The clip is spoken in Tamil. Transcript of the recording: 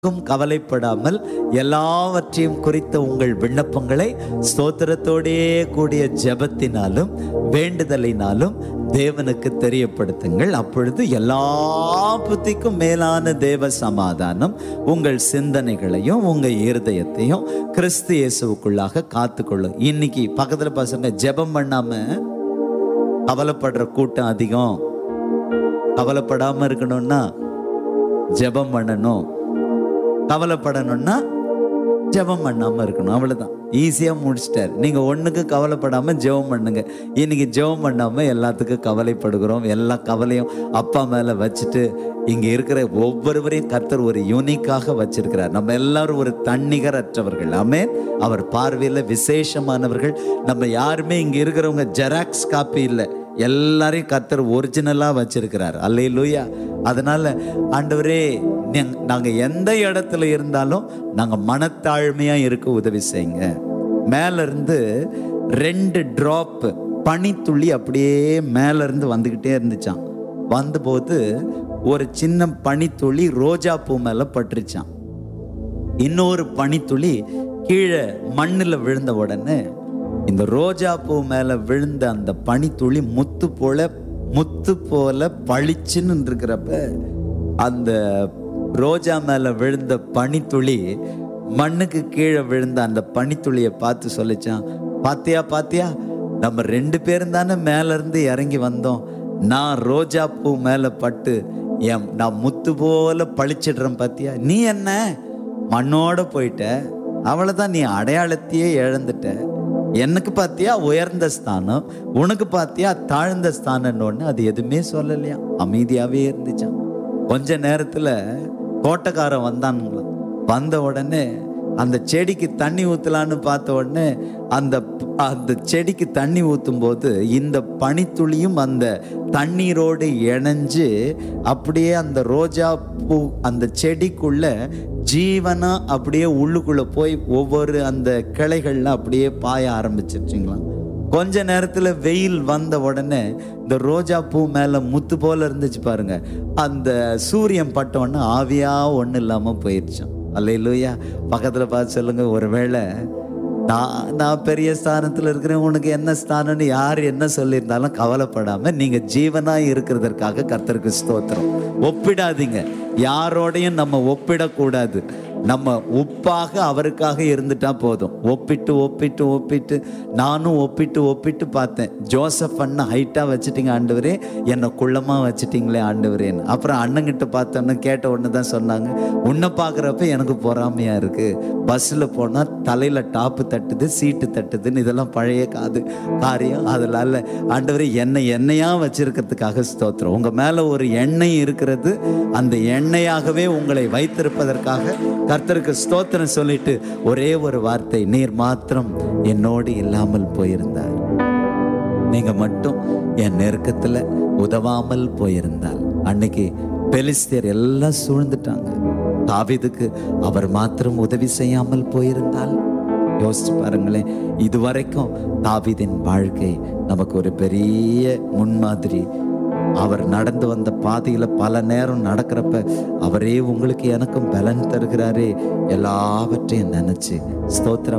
எதற்கும் கவலைப்படாமல் எல்லாவற்றையும் குறித்த உங்கள் விண்ணப்பங்களை ஸ்தோத்திரத்தோடே கூடிய ஜெபத்தினாலும் வேண்டுதலினாலும் தேவனுக்கு தெரியப்படுத்துங்கள் அப்பொழுது எல்லா புத்திக்கும் மேலான தேவ சமாதானம் உங்கள் சிந்தனைகளையும் உங்க இருதயத்தையும் கிறிஸ்து இயேசுவுக்குள்ளாக காத்துக்கொள்ளும் இன்னைக்கு பக்கத்துல பசங்க ஜெபம் பண்ணாம கவலைப்படுற கூட்டம் அதிகம் கவலைப்படாம இருக்கணும்னா ஜெபம் பண்ணணும் கவலைப்படணும்னா ஜெபம் பண்ணாம இருக்கணும் அவ்வளவுதான் ஈஸியா முடிச்சிட்டார் நீங்க ஒண்ணுக்கு கவலைப்படாம ஜெபம் பண்ணுங்க இன்னைக்கு ஜெபம் பண்ணாம எல்லாத்துக்கும் கவலைப்படுகிறோம் எல்லா கவலையும் அப்பா மேல வச்சுட்டு இங்க இருக்கிற ஒவ்வொருவரையும் கர்த்தர் ஒரு யூனிக்காக வச்சிருக்கிறார் நம்ம எல்லாரும் ஒரு தன்னிகரற்றவர்கள் ஆமே அவர் பார்வையில விசேஷமானவர்கள் நம்ம யாருமே இங்க இருக்கிறவங்க ஜெராக்ஸ் காப்பி இல்லை எல்லாரையும் கர்த்தர் ஒரிஜினலா வச்சிருக்கிறார் அல்லேலூயா அதனால ஆண்டவரே நீங்க- நாங்க எந்த இடத்துல இருந்தாலும் நாங்க மனத்தாழ்மையா இருக்க உதவி செய்யுங்க மேல இருந்து ரெண்டு டிராப் பனித்துளி அப்படியே மேல இருந்து வந்துகிட்டே இருந்துச்சான் வந்தபோது ஒரு சின்ன பனித்துளி ரோஜா பூ மேல பட்டுருச்சான் இன்னொரு பனித்துளி கீழே மண்ணில் விழுந்த உடனே இந்த ரோஜா பூ மேல விழுந்த அந்த பனித்துளி முத்து போல முத்து போல பளிச்சுன்னு இருக்கிறப்ப அந்த ரோஜா மேல விழுந்த பனித்துளி மண்ணுக்கு கீழே விழுந்த அந்த பனித்துளியை பார்த்து சொல்லிச்சான் பாத்தியா பாத்தியா நம்ம ரெண்டு பேரும் தானே மேல இருந்து இறங்கி வந்தோம் நான் ரோஜா பூ மேல பட்டு என் நான் முத்து போல பளிச்சிடுறேன் பாத்தியா நீ என்ன மண்ணோட போயிட்ட அவ்வளவுதான் நீ அடையாளத்தையே இழந்துட்ட எனக்கு பார்த்தியா உயர்ந்த ஸ்தானம் உனக்கு பார்த்தியா தாழ்ந்த ஸ்தானம்னு அது எதுவுமே சொல்லலையா அமைதியாவே இருந்துச்சான் கொஞ்ச நேரத்துல தோட்டக்காரன் வந்தானுங்களாம் வந்த உடனே அந்த செடிக்கு தண்ணி ஊத்தலான்னு பார்த்த உடனே அந்த அந்த செடிக்கு தண்ணி ஊத்தும் போது இந்த பனித்துளியும் அந்த தண்ணீரோடு இணைஞ்சு அப்படியே அந்த ரோஜா பூ அந்த செடிக்குள்ள ஜீவனா அப்படியே உள்ளுக்குள்ள போய் ஒவ்வொரு அந்த கிளைகள்ல அப்படியே பாய ஆரம்பிச்சிருச்சுங்களாம் கொஞ்ச நேரத்துல வெயில் வந்த உடனே இந்த ரோஜா பூ மேல முத்து போல இருந்துச்சு பாருங்க அந்த சூரியன் பட்ட உடனே ஆவியா ஒண்ணு இல்லாம போயிடுச்சான் அல்லையிலூயா பக்கத்துல பார்த்து சொல்லுங்க ஒருவேளை நான் நான் பெரிய ஸ்தானத்துல இருக்கிறேன் உனக்கு என்ன ஸ்தானம்னு யார் என்ன சொல்லியிருந்தாலும் கவலைப்படாம நீங்க ஜீவனா இருக்கிறதற்காக கர்த்தருக்கு ஸ்தோத்திரம் ஒப்பிடாதீங்க யாரோடையும் நம்ம ஒப்பிடக்கூடாது நம்ம உப்பாக அவருக்காக இருந்துட்டா போதும் ஒப்பிட்டு ஒப்பிட்டு ஒப்பிட்டு நானும் ஒப்பிட்டு ஒப்பிட்டு பார்த்தேன் ஜோசப் அண்ணன் ஹைட்டா வச்சுட்டீங்க ஆண்டவரே என்னை குள்ளமா வச்சுட்டீங்களே ஆண்டவரேன்னு அப்புறம் அண்ணங்கிட்ட பார்த்தோன்னு கேட்ட உடனே தான் சொன்னாங்க உன்னை பார்க்குறப்ப எனக்கு பொறாமையா இருக்கு பஸ்ஸில் போனால் தலையில டாப்பு தட்டுது சீட்டு தட்டுதுன்னு இதெல்லாம் பழைய காது காரியம் அதனால ஆண்டவரே என்னை எண்ணெயா வச்சிருக்கிறதுக்காக ஸ்தோத்திரம் உங்க மேல ஒரு எண்ணெய் இருக்கிறது அந்த எண்ணெயாகவே உங்களை வைத்திருப்பதற்காக கர்த்தருக்கு ஸ்தோத்திரம் சொல்லிட்டு ஒரே ஒரு வார்த்தை நீர் மாத்திரம் என்னோடு இல்லாமல் போயிருந்தார் நீங்க மட்டும் என் நெருக்கத்துல உதவாமல் போயிருந்தால் அன்னைக்கு பெலிஸ்தியர் எல்லாம் சூழ்ந்துட்டாங்க தாவீதுக்கு அவர் மாத்திரம் உதவி செய்யாமல் போயிருந்தால் யோசிச்சு பாருங்களேன் இதுவரைக்கும் தாவீதின் வாழ்க்கை நமக்கு ஒரு பெரிய முன்மாதிரி அவர் நடந்து வந்த பாதையில பல நேரம் நடக்கிறப்ப அவரே உங்களுக்கு எனக்கும் பலன் தருகிறாரே எல்லாவற்றையும் நினைச்சு ஸ்தோத்திரம்